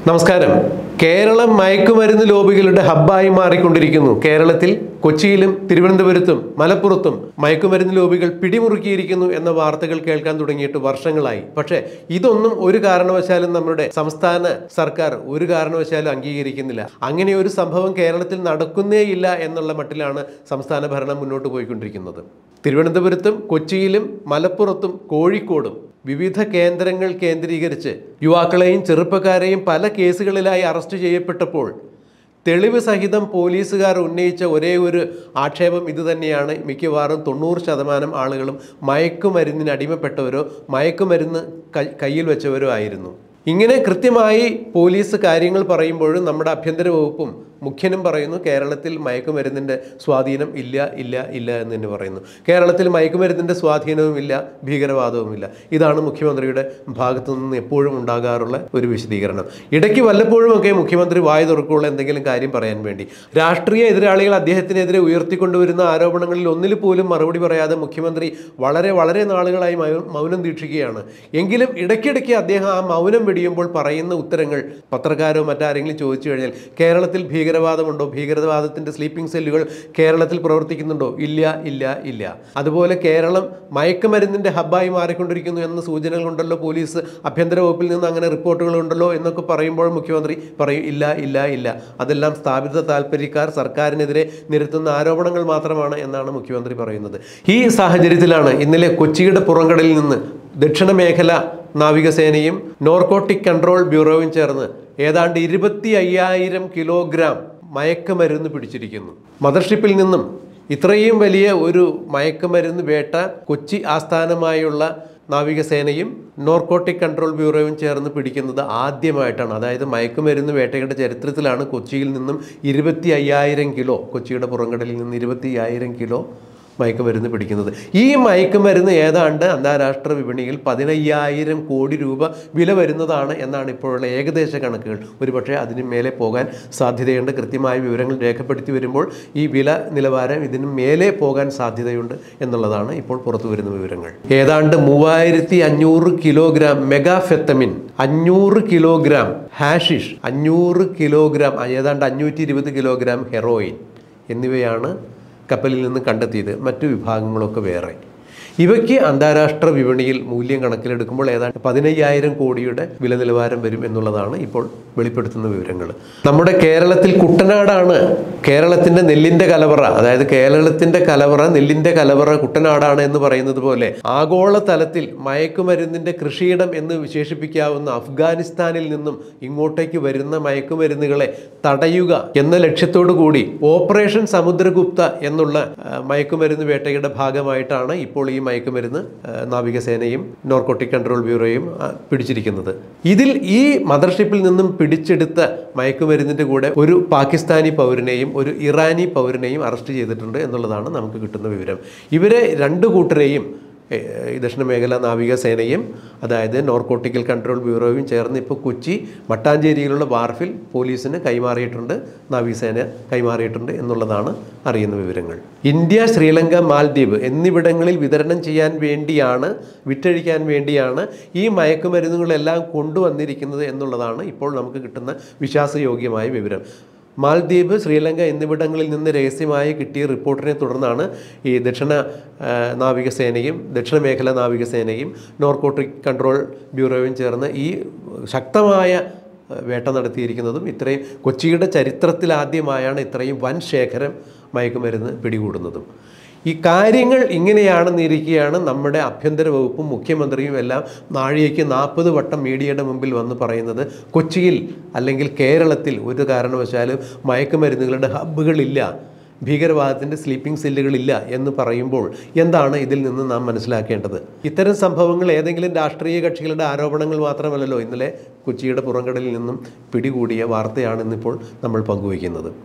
നമസ്കാരം കേരളം മയക്കുമരുന്ന് ലോബികളുടെ ഹബ്ബായി മാറിക്കൊണ്ടിരിക്കുന്നു കേരളത്തിൽ കൊച്ചിയിലും തിരുവനന്തപുരത്തും മലപ്പുറത്തും മയക്കുമരുന്ന് ലോബികൾ പിടിമുറുക്കിയിരിക്കുന്നു എന്ന വാർത്തകൾ കേൾക്കാൻ തുടങ്ങിയിട്ട് വർഷങ്ങളായി പക്ഷേ ഇതൊന്നും ഒരു കാരണവശാലും നമ്മുടെ സംസ്ഥാന സർക്കാർ ഒരു കാരണവശാലും അംഗീകരിക്കുന്നില്ല അങ്ങനെ ഒരു സംഭവം കേരളത്തിൽ നടക്കുന്നേയില്ല എന്നുള്ള മട്ടിലാണ് സംസ്ഥാന ഭരണം മുന്നോട്ട് പോയിക്കൊണ്ടിരിക്കുന്നത് തിരുവനന്തപുരത്തും കൊച്ചിയിലും മലപ്പുറത്തും കോഴിക്കോടും വിവിധ കേന്ദ്രങ്ങൾ കേന്ദ്രീകരിച്ച് യുവാക്കളെയും ചെറുപ്പക്കാരെയും പല കേസുകളിലായി അറസ്റ്റ് ചെയ്യപ്പെട്ടപ്പോൾ തെളിവ് സഹിതം പോലീസുകാർ ഉന്നയിച്ച ഒരേ ഒരു ആക്ഷേപം ഇതുതന്നെയാണ് മിക്കവാറും തൊണ്ണൂറ് ശതമാനം ആളുകളും മയക്കുമരുന്നിന് അടിമപ്പെട്ടവരോ മയക്കുമരുന്ന് കൈ കയ്യിൽ വെച്ചവരോ ആയിരുന്നു ഇങ്ങനെ കൃത്യമായി പോലീസ് കാര്യങ്ങൾ പറയുമ്പോഴും നമ്മുടെ ആഭ്യന്തര വകുപ്പും മുഖ്യനും പറയുന്നു കേരളത്തിൽ മയക്കുമരുന്നിൻ്റെ സ്വാധീനം ഇല്ല ഇല്ല ഇല്ല എന്ന് തന്നെ പറയുന്നു കേരളത്തിൽ മയക്കുമരുന്നിൻ്റെ സ്വാധീനവും ഇല്ല ഭീകരവാദവുമില്ല ഇതാണ് മുഖ്യമന്ത്രിയുടെ ഭാഗത്തു നിന്ന് എപ്പോഴും ഉണ്ടാകാറുള്ള ഒരു വിശദീകരണം ഇടയ്ക്ക് വല്ലപ്പോഴുമൊക്കെ മുഖ്യമന്ത്രി വായ തുറക്കുള്ള എന്തെങ്കിലും കാര്യം പറയാൻ വേണ്ടി രാഷ്ട്രീയ എതിരാളികൾ അദ്ദേഹത്തിനെതിരെ ഉയർത്തിക്കൊണ്ടുവരുന്ന ആരോപണങ്ങളിൽ ഒന്നിൽ പോലും മറുപടി പറയാതെ മുഖ്യമന്ത്രി വളരെ വളരെ നാളുകളായി മൗ- മൗനം ദീക്ഷിക്കുകയാണ് എങ്കിലും ഇടയ്ക്കിടയ്ക്ക് അദ്ദേഹം ആ മൗനം വെടിയുമ്പോൾ പറയുന്ന ഉത്തരങ്ങൾ പത്രക്കാരോ മറ്റാരെങ്കിലും ചോദിച്ചു കഴിഞ്ഞാൽ കേരളത്തിൽ ഭീകരവാദമുണ്ടോ ഭീകരവാദത്തിൻ്റെ സ്ലീപ്പിംഗ് സെല്ലുകൾ കേരളത്തിൽ പ്രവർത്തിക്കുന്നുണ്ടോ ഇല്ല ഇല്ല ഇല്ല അതുപോലെ കേരളം മയക്കുമരുന്നിൻ്റെ ഹബ്ബായി മാറിക്കൊണ്ടിരിക്കുന്നു എന്ന സൂചനകളുണ്ടല്ലോ പോലീസ് ആഭ്യന്തര വകുപ്പിൽ നിന്ന് അങ്ങനെ റിപ്പോർട്ടുകളുണ്ടല്ലോ എന്നൊക്കെ പറയുമ്പോൾ മുഖ്യമന്ത്രി പറയും ഇല്ല ഇല്ല ഇല്ല അതെല്ലാം സ്ഥാപിത താല്പര്യക്കാർ സർക്കാരിനെതിരെ നിരത്തുന്ന ആരോപണങ്ങൾ മാത്രമാണ് എന്നാണ് മുഖ്യമന്ത്രി പറയുന്നത് ഈ സാഹചര്യത്തിലാണ് ഇന്നലെ കൊച്ചിയുടെ പുറംകടലിൽ നിന്ന് ദക്ഷിണ മേഖല നാവികസേനയും നോർക്കോട്ടിക് കൺട്രോൾ ബ്യൂറോയും ചേർന്ന് ഏതാണ്ട് ഇരുപത്തി അയ്യായിരം കിലോഗ്രാം മയക്കുമരുന്ന് പിടിച്ചിരിക്കുന്നു മദർഷിപ്പിൽ നിന്നും ഇത്രയും വലിയ ഒരു മയക്കുമരുന്ന് വേട്ട കൊച്ചി ആസ്ഥാനമായുള്ള നാവികസേനയും നോർക്കോട്ടിക് കൺട്രോൾ ബ്യൂറോയും ചേർന്ന് പിടിക്കുന്നത് ആദ്യമായിട്ടാണ് അതായത് മയക്കുമരുന്ന് വേട്ടയുടെ ചരിത്രത്തിലാണ് കൊച്ചിയിൽ നിന്നും ഇരുപത്തി അയ്യായിരം കിലോ കൊച്ചിയുടെ പുറംകടലിൽ നിന്ന് ഇരുപത്തി അയ്യായിരം കിലോ മയക്കുമരുന്ന് പിടിക്കുന്നത് ഈ മയക്കുമരുന്ന് ഏതാണ്ട് അന്താരാഷ്ട്ര വിപണിയിൽ പതിനയ്യായിരം കോടി രൂപ വില വരുന്നതാണ് എന്നാണ് ഇപ്പോഴുള്ള ഏകദേശ കണക്കുകൾ ഒരുപക്ഷെ അതിന് മേലെ പോകാൻ സാധ്യതയുണ്ട് കൃത്യമായ വിവരങ്ങൾ രേഖപ്പെടുത്തി വരുമ്പോൾ ഈ വില നിലവാരം ഇതിന് മേലെ പോകാൻ സാധ്യതയുണ്ട് എന്നുള്ളതാണ് ഇപ്പോൾ പുറത്തു വരുന്ന വിവരങ്ങൾ ഏതാണ്ട് മൂവായിരത്തി അഞ്ഞൂറ് കിലോഗ്രാം മെഗാഫെത്തമിൻ അഞ്ഞൂറ് കിലോഗ്രാം ഹാഷിഷ് അഞ്ഞൂറ് കിലോഗ്രാം ഏതാണ്ട് അഞ്ഞൂറ്റി ഇരുപത് കിലോഗ്രാം ഹെറോയിൻ എന്നിവയാണ് കപ്പലിൽ നിന്ന് കണ്ടെത്തിയത് മറ്റു വിഭാഗങ്ങളൊക്കെ വേറെ ഇവയ്ക്ക് അന്താരാഷ്ട്ര വിപണിയിൽ മൂല്യം കണക്കിലെടുക്കുമ്പോൾ ഏതാണ്ട് പതിനയ്യായിരം കോടിയുടെ വില നിലവാരം വരും എന്നുള്ളതാണ് ഇപ്പോൾ വെളിപ്പെടുത്തുന്ന വിവരങ്ങൾ നമ്മുടെ കേരളത്തിൽ കുട്ടനാടാണ് കേരളത്തിൻ്റെ നെല്ലിൻ്റെ കലവറ അതായത് കേരളത്തിൻ്റെ കലവറ നെല്ലിൻ്റെ കലവറ കുട്ടനാടാണ് എന്ന് പറയുന്നത് പോലെ ആഗോള തലത്തിൽ മയക്കുമരുന്നിൻ്റെ കൃഷിയിടം എന്ന് വിശേഷിപ്പിക്കാവുന്ന അഫ്ഗാനിസ്ഥാനിൽ നിന്നും ഇങ്ങോട്ടേക്ക് വരുന്ന മയക്കുമരുന്നുകളെ തടയുക എന്ന ലക്ഷ്യത്തോടു കൂടി ഓപ്പറേഷൻ സമുദ്രഗുപ്ത എന്നുള്ള ആ, മയക്കുമരുന്ന് വേട്ടയുടെ ഭാഗമായിട്ടാണ് ഇപ്പോൾ ഈ മയക്കുമരുന്ന് ആ, നാവികസേനയും നോർക്കോട്ടിക് കൺട്രോൾ ബ്യൂറോയും ആ, പിടിച്ചിരിക്കുന്നത് ഇതിൽ ഈ മദർഷിപ്പിൽ നിന്നും പിടിച്ചെടുത്ത മയക്കുമരുന്നിൻ്റെ കൂടെ ഒരു പാകിസ്ഥാനി പൗരനെയും ഒരു ഇറാനി പൗരനെയും അറസ്റ്റ് ചെയ്തിട്ടുണ്ട് എന്നുള്ളതാണ് നമുക്ക് കിട്ടുന്ന വിവരം ഇവരെ രണ്ടു കൂട്ടരെയും ഏഹ് ഈ ദക്ഷിണ മേഖല നാവികസേനയും അതായത് നോർക്കോട്ടിക്കൽ കൺട്രോൾ ബ്യൂറോയും ചേർന്ന് ഇപ്പോൾ കൊച്ചി മട്ടാഞ്ചേരിയിലുള്ള വാർഫിൽ പോലീസിന് കൈമാറിയിട്ടുണ്ട് നാവികസേന കൈമാറിയിട്ടുണ്ട് എന്നുള്ളതാണ് അറിയുന്ന വിവരങ്ങൾ ഇന്ത്യ ശ്രീലങ്ക മാൽദ്വീപ് എന്നിവിടങ്ങളിൽ വിതരണം ചെയ്യാൻ വേണ്ടിയാണ് വിറ്റഴിക്കാൻ വേണ്ടിയാണ് ഈ മയക്കുമരുന്നുകളെല്ലാം കൊണ്ടുവന്നിരിക്കുന്നത് എന്നുള്ളതാണ് ഇപ്പോൾ നമുക്ക് കിട്ടുന്ന വിശ്വാസയോഗ്യമായ വിവരം മാൽദ്വീപ് ശ്രീലങ്ക എന്നിവിടങ്ങളിൽ നിന്ന് രഹസ്യമായി കിട്ടിയ റിപ്പോർട്ടിനെ തുടർന്നാണ് ഈ ദക്ഷിണ ആ, നാവികസേനയും ദക്ഷിണ മേഖല നാവികസേനയും നോർക്കോട്ടിക് കൺട്രോൾ ബ്യൂറോയും ചേർന്ന് ഈ ശക്തമായ ആ, വേട്ട നടത്തിയിരിക്കുന്നതും ഇത്രയും കൊച്ചിയുടെ ചരിത്രത്തിൽ ആദ്യമായാണ് ഇത്രയും വൻ ശേഖരം മയക്കുമരുന്ന് പിടികൂടുന്നതും ഈ കാര്യങ്ങൾ ഇങ്ങനെയാണെന്നിരിക്കെയാണ് നമ്മുടെ ആഭ്യന്തര വകുപ്പും മുഖ്യമന്ത്രിയും എല്ലാം നാഴികയ്ക്ക് നാൽപ്പത് വട്ടം മീഡിയയുടെ മുമ്പിൽ വന്ന് പറയുന്നത് കൊച്ചിയിൽ അല്ലെങ്കിൽ കേരളത്തിൽ ഒരു കാരണവശാലും മയക്കുമരുന്നുകളുടെ ഹബ്ബുകളില്ല ഭീകരവാദത്തിൻ്റെ സ്ലീപ്പിംഗ് സെല്ലുകളില്ല എന്ന് പറയുമ്പോൾ എന്താണ് ഇതിൽ നിന്ന് നാം മനസ്സിലാക്കേണ്ടത് ഇത്തരം സംഭവങ്ങൾ ഏതെങ്കിലും രാഷ്ട്രീയ കക്ഷികളുടെ ആരോപണങ്ങൾ മാത്രമല്ലല്ലോ ഇന്നലെ കൊച്ചിയുടെ പുറംകടലിൽ നിന്നും പിടികൂടിയ വാർത്തയാണ് ഇന്നിപ്പോൾ നമ്മൾ പങ്കുവയ്ക്കുന്നത്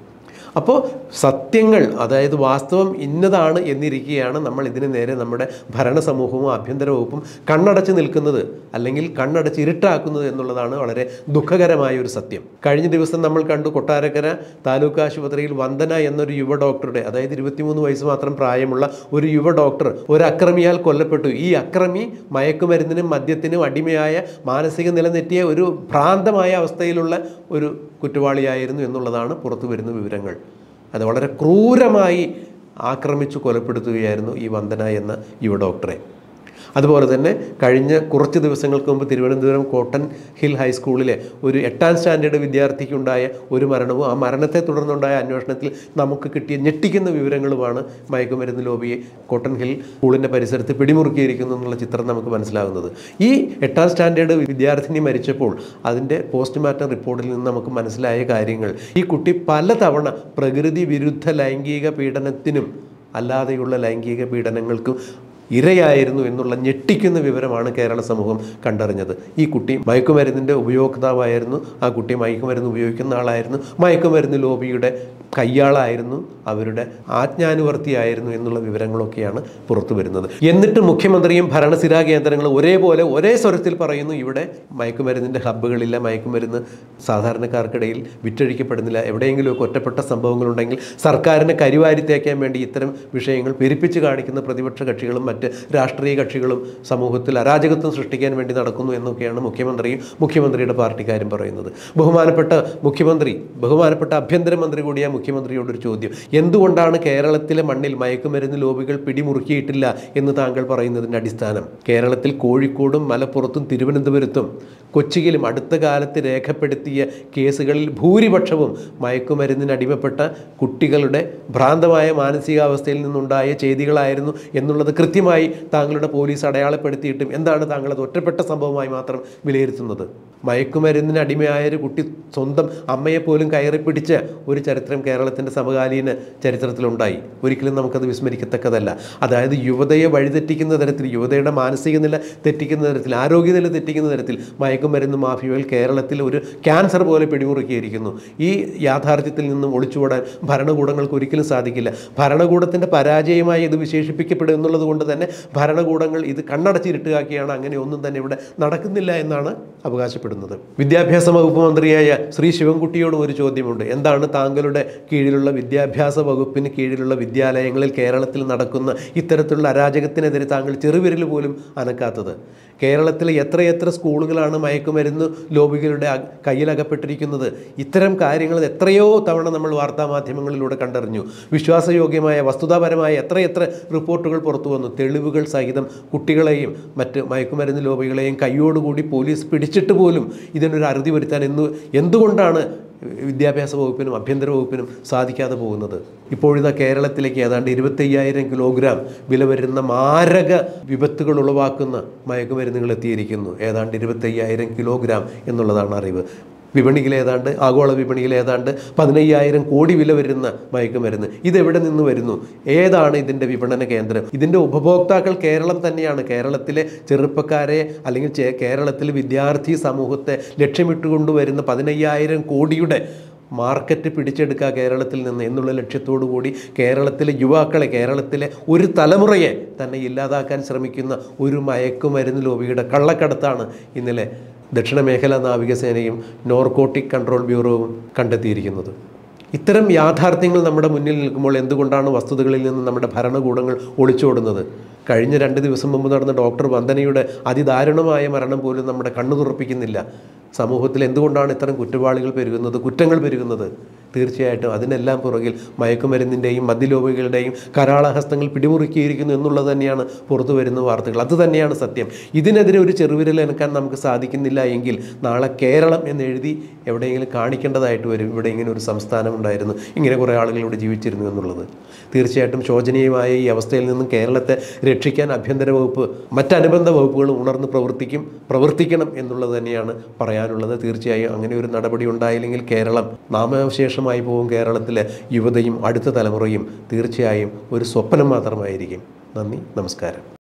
അപ്പോൾ സത്യങ്ങൾ അതായത് വാസ്തവം ഇന്നതാണ് എന്നിരിക്കുകയാണ് നമ്മൾ ഇതിന് നേരെ നമ്മുടെ ഭരണ സമൂഹവും ആഭ്യന്തര വകുപ്പും കണ്ണടച്ച് നിൽക്കുന്നത് അല്ലെങ്കിൽ കണ്ണടച്ച് ഇരുട്ടാക്കുന്നത് എന്നുള്ളതാണ് വളരെ ദുഃഖകരമായ ഒരു സത്യം കഴിഞ്ഞ ദിവസം നമ്മൾ കണ്ടു കൊട്ടാരക്കര താലൂക്ക് ആശുപത്രിയിൽ വന്ദന എന്നൊരു യുവ ഡോക്ടറുടെ അതായത് ഇരുപത്തിമൂന്ന് വയസ്സ് മാത്രം പ്രായമുള്ള ഒരു യുവ ഡോക്ടർ ഒരു അക്രമിയാൽ കൊല്ലപ്പെട്ടു ഈ അക്രമി മയക്കുമരുന്നിനും മദ്യത്തിനും അടിമയായ മാനസിക നില തെറ്റിയ ഒരു ഭ്രാന്തമായ അവസ്ഥയിലുള്ള ഒരു കുറ്റവാളിയായിരുന്നു എന്നുള്ളതാണ് പുറത്തു വരുന്ന വിവരങ്ങൾ അത് വളരെ ക്രൂരമായി ആക്രമിച്ചു കൊലപ്പെടുത്തുകയായിരുന്നു ഈ വന്ദന എന്ന യുവ ഡോക്ടറെ അതുപോലെ തന്നെ കഴിഞ്ഞ കുറച്ച് ദിവസങ്ങൾക്ക് മുമ്പ് തിരുവനന്തപുരം കോട്ടൺ ഹിൽ ഹൈസ്കൂളിലെ ഒരു എട്ടാം സ്റ്റാൻഡേർഡ് വിദ്യാർത്ഥിക്കുണ്ടായ ഒരു മരണവും ആ മരണത്തെ തുടർന്നുണ്ടായ അന്വേഷണത്തിൽ നമുക്ക് കിട്ടിയ ഞെട്ടിക്കുന്ന വിവരങ്ങളുമാണ് മയക്കുമരുന്ന് ലോബിയെ കോട്ടൺ ഹിൽ സ്കൂളിൻ്റെ പരിസരത്ത് പിടിമുറുക്കിയിരിക്കുന്നു എന്നുള്ള ചിത്രം നമുക്ക് മനസ്സിലാകുന്നത് ഈ എട്ടാം സ്റ്റാൻഡേർഡ് വിദ്യാർത്ഥിനി മരിച്ചപ്പോൾ അതിൻ്റെ പോസ്റ്റ്മോർട്ടം റിപ്പോർട്ടിൽ നിന്ന് നമുക്ക് മനസ്സിലായ കാര്യങ്ങൾ ഈ കുട്ടി പലതവണ പ്രകൃതി വിരുദ്ധ ലൈംഗിക പീഡനത്തിനും അല്ലാതെയുള്ള ലൈംഗിക പീഡനങ്ങൾക്കും ഇരയായിരുന്നു എന്നുള്ള ഞെട്ടിക്കുന്ന വിവരമാണ് കേരള സമൂഹം കണ്ടറിഞ്ഞത് ഈ കുട്ടി മയക്കുമരുന്നിൻ്റെ ഉപയോക്താവായിരുന്നു ആ കുട്ടി മയക്കുമരുന്ന് ഉപയോഗിക്കുന്ന ആളായിരുന്നു മയക്കുമരുന്ന് ലോബിയുടെ കയ്യാളായിരുന്നു അവരുടെ ആജ്ഞാനുവർത്തിയായിരുന്നു എന്നുള്ള വിവരങ്ങളൊക്കെയാണ് പുറത്തു വരുന്നത് എന്നിട്ട് മുഖ്യമന്ത്രിയും ഭരണസിരാ കേന്ദ്രങ്ങളും ഒരേപോലെ ഒരേ സ്വരത്തിൽ പറയുന്നു ഇവിടെ മയക്കുമരുന്നിൻ്റെ ഹബ്ബുകളില്ല മയക്കുമരുന്ന് സാധാരണക്കാർക്കിടയിൽ വിറ്റഴിക്കപ്പെടുന്നില്ല എവിടെയെങ്കിലുമൊക്കെ ഒറ്റപ്പെട്ട സംഭവങ്ങളുണ്ടെങ്കിൽ സർക്കാരിനെ കരിവാരി തേക്കാൻ വേണ്ടി ഇത്തരം വിഷയങ്ങൾ പെരുപ്പിച്ച് കാണിക്കുന്ന പ്രതിപക്ഷ കക്ഷികളും മറ്റ് രാഷ്ട്രീയ കക്ഷികളും സമൂഹത്തിൽ അരാജകത്വം സൃഷ്ടിക്കാൻ വേണ്ടി നടക്കുന്നു എന്നൊക്കെയാണ് മുഖ്യമന്ത്രിയും മുഖ്യമന്ത്രിയുടെ പാർട്ടിക്കാരും പറയുന്നത് ബഹുമാനപ്പെട്ട മുഖ്യമന്ത്രി ബഹുമാനപ്പെട്ട ആഭ്യന്തരമന്ത്രി കൂടിയ മുഖ്യമന്ത്രിയോടൊരു ചോദ്യം എന്തുകൊണ്ടാണ് കേരളത്തിലെ മണ്ണിൽ മയക്കുമരുന്ന് ലോബികൾ പിടിമുറുക്കിയിട്ടില്ല എന്ന് താങ്കൾ പറയുന്നതിൻ്റെ അടിസ്ഥാനം കേരളത്തിൽ കോഴിക്കോടും മലപ്പുറത്തും തിരുവനന്തപുരത്തും കൊച്ചിയിലും അടുത്ത കാലത്ത് രേഖപ്പെടുത്തിയ കേസുകളിൽ ഭൂരിപക്ഷവും മയക്കുമരുന്നിന് അടിമപ്പെട്ട കുട്ടികളുടെ ഭ്രാന്തമായ മാനസികാവസ്ഥയിൽ നിന്നുണ്ടായ ചെയ്തികളായിരുന്നു എന്നുള്ളത് കൃത്യമായി താങ്കളുടെ പോലീസ് അടയാളപ്പെടുത്തിയിട്ടും എന്താണ് താങ്കൾ അത് ഒറ്റപ്പെട്ട സംഭവമായി മാത്രം വിലയിരുത്തുന്നത് മയക്കുമരുന്നിന് അടിമയായ ഒരു കുട്ടി സ്വന്തം അമ്മയെ പോലും കയറി പിടിച്ച ഒരു ചരിത്രം കേരളത്തിൻ്റെ സമകാലീന ചരിത്രത്തിലുണ്ടായി ഒരിക്കലും നമുക്കത് വിസ്മരിക്കത്തക്കതല്ല അതായത് യുവതയെ വഴിതെറ്റിക്കുന്ന തരത്തിൽ യുവതയുടെ മാനസിക നില തെറ്റിക്കുന്ന തരത്തിൽ ആരോഗ്യനില തെറ്റിക്കുന്ന തരത്തിൽ മയക്കുമരുന്ന് മാഫിയകൾ കേരളത്തിൽ ഒരു ക്യാൻസർ പോലെ പിടിമുറുക്കിയിരിക്കുന്നു ഈ യാഥാർത്ഥ്യത്തിൽ നിന്നും ഒളിച്ചുകൂടാൻ ഭരണകൂടങ്ങൾക്ക് ഒരിക്കലും സാധിക്കില്ല ഭരണകൂടത്തിൻ്റെ പരാജയമായി ഇത് വിശേഷിപ്പിക്കപ്പെടും എന്നുള്ളത് കൊണ്ട് തന്നെ ഭരണകൂടങ്ങൾ ഇത് കണ്ണടച്ചിരുട്ടുകാക്കിയാണ് അങ്ങനെ ഒന്നും തന്നെ ഇവിടെ നടക്കുന്നില്ല എന്നാണ് അവകാശപ്പെടുന്നത് വിദ്യാഭ്യാസ വകുപ്പ് മന്ത്രിയായ ശ്രീ ശിവൻകുട്ടിയോടും ഒരു ചോദ്യമുണ്ട് എന്താണ് താങ്കളുടെ കീഴിലുള്ള വിദ്യാഭ്യാസ വകുപ്പിന് കീഴിലുള്ള വിദ്യാലയങ്ങളിൽ കേരളത്തിൽ നടക്കുന്ന ഇത്തരത്തിലുള്ള അരാജകത്തിനെതിരെ താങ്കൾ ചെറുവിരൽ പോലും അനക്കാത്തത് കേരളത്തിലെ എത്രയെത്ര സ്കൂളുകളാണ് മയക്കുമരുന്ന് ലോബികളുടെ അ- കയ്യിലകപ്പെട്ടിരിക്കുന്നത് ഇത്തരം കാര്യങ്ങൾ എത്രയോ തവണ നമ്മൾ വാർത്താ മാധ്യമങ്ങളിലൂടെ കണ്ടറിഞ്ഞു വിശ്വാസയോഗ്യമായ വസ്തുതാപരമായ എത്രയെത്ര റിപ്പോർട്ടുകൾ പുറത്തു വന്നു തെളിവുകൾ സഹിതം കുട്ടികളെയും മറ്റ് മയക്കുമരുന്ന് ലോബികളെയും കൈയോടുകൂടി പോലീസ് പിടിച്ചിട്ട് പോലും ഇതിനൊരു അറുതി വരുത്താൻ എന്ന് എന്തുകൊണ്ടാണ് വിദ്യാഭ്യാസ വകുപ്പിനും ആഭ്യന്തര വകുപ്പിനും സാധിക്കാതെ പോകുന്നത് ഇപ്പോഴിതാ കേരളത്തിലേക്ക് ഏതാണ്ട് ഇരുപത്തയ്യായിരം കിലോഗ്രാം വില വരുന്ന മാരക വിപത്തുകൾ ഉളവാക്കുന്ന മയക്കുമരുന്നുകൾ എത്തിയിരിക്കുന്നു ഏതാണ്ട് ഇരുപത്തയ്യായിരം കിലോഗ്രാം എന്നുള്ളതാണ് അറിവ് വിപണിയിൽ ഏതാണ്ട് ആഗോള വിപണിയിൽ ഏതാണ്ട് പതിനയ്യായിരം കോടി വില വരുന്ന മയക്കുമരുന്ന് ഇതെവിടെ നിന്ന് വരുന്നു ഏതാണ് ഇതിൻ്റെ വിപണന കേന്ദ്രം ഇതിൻ്റെ ഉപഭോക്താക്കൾ കേരളം തന്നെയാണ് കേരളത്തിലെ ചെറുപ്പക്കാരെ അല്ലെങ്കിൽ ചേ- കേരളത്തിലെ വിദ്യാർത്ഥി സമൂഹത്തെ ലക്ഷ്യമിട്ടുകൊണ്ട് വരുന്ന പതിനയ്യായിരം കോടിയുടെ മാർക്കറ്റ് പിടിച്ചെടുക്കുക കേരളത്തിൽ നിന്ന് എന്നുള്ള ലക്ഷ്യത്തോടു കൂടി കേരളത്തിലെ യുവാക്കളെ കേരളത്തിലെ ഒരു തലമുറയെ തന്നെ ഇല്ലാതാക്കാൻ ശ്രമിക്കുന്ന ഒരു മയക്കുമരുന്ന് ലോബിയുടെ കള്ളക്കടത്താണ് ഇന്നലെ ദക്ഷിണ മേഖലാ നാവികസേനയും നോർക്കോട്ടിക് കൺട്രോൾ ബ്യൂറോവും കണ്ടെത്തിയിരിക്കുന്നത് ഇത്തരം യാഥാർത്ഥ്യങ്ങൾ നമ്മുടെ മുന്നിൽ നിൽക്കുമ്പോൾ എന്തുകൊണ്ടാണ് വസ്തുതകളിൽ നിന്ന് നമ്മുടെ ഭരണകൂടങ്ങൾ ഒളിച്ചോടുന്നത് കഴിഞ്ഞ രണ്ട് ദിവസം മുമ്പ് നടന്ന ഡോക്ടർ വന്ദനയുടെ അതിദാരുണമായ മരണം പോലും നമ്മുടെ കണ്ണു തുറപ്പിക്കുന്നില്ല സമൂഹത്തിൽ എന്തുകൊണ്ടാണ് ഇത്തരം കുറ്റവാളികൾ പെരുകുന്നത് കുറ്റങ്ങൾ പെരുകുന്നത് തീർച്ചയായിട്ടും അതിനെല്ലാം പുറകിൽ മയക്കുമരുന്നിൻ്റെയും മദ്യലോബികളുടെയും കരാളഹസ്തങ്ങൾ പിടിമുറുക്കിയിരിക്കുന്നു എന്നുള്ളത് തന്നെയാണ് പുറത്തു വരുന്ന വാർത്തകൾ അത് തന്നെയാണ് സത്യം ഇതിനെതിരെ ഒരു ചെറുവിരൽ എനക്കാൻ നമുക്ക് സാധിക്കുന്നില്ല എങ്കിൽ നാളെ കേരളം എന്ന് എഴുതി എവിടെയെങ്കിലും കാണിക്കേണ്ടതായിട്ട് വരും ഇവിടെ ഇങ്ങനെ ഒരു സംസ്ഥാനം ഉണ്ടായിരുന്നു ഇങ്ങനെ കുറേ ആളുകൾ ഇവിടെ ജീവിച്ചിരുന്നു എന്നുള്ളത് തീർച്ചയായിട്ടും ശോചനീയമായ ഈ അവസ്ഥയിൽ നിന്നും കേരളത്തെ രക്ഷിക്കാൻ ആഭ്യന്തര വകുപ്പ് മറ്റനുബന്ധ വകുപ്പുകൾ ഉണർന്ന് പ്രവർത്തിക്കും പ്രവർത്തിക്കണം എന്നുള്ളത് തന്നെയാണ് പറയാനുള്ളത് തീർച്ചയായും അങ്ങനെ ഒരു നടപടി ഉണ്ടായില്ലെങ്കിൽ കേരളം നാമാവശേഷമായി പോകും കേരളത്തിലെ യുവതയും അടുത്ത തലമുറയും തീർച്ചയായും ഒരു സ്വപ്നം മാത്രമായിരിക്കും നന്ദി നമസ്കാരം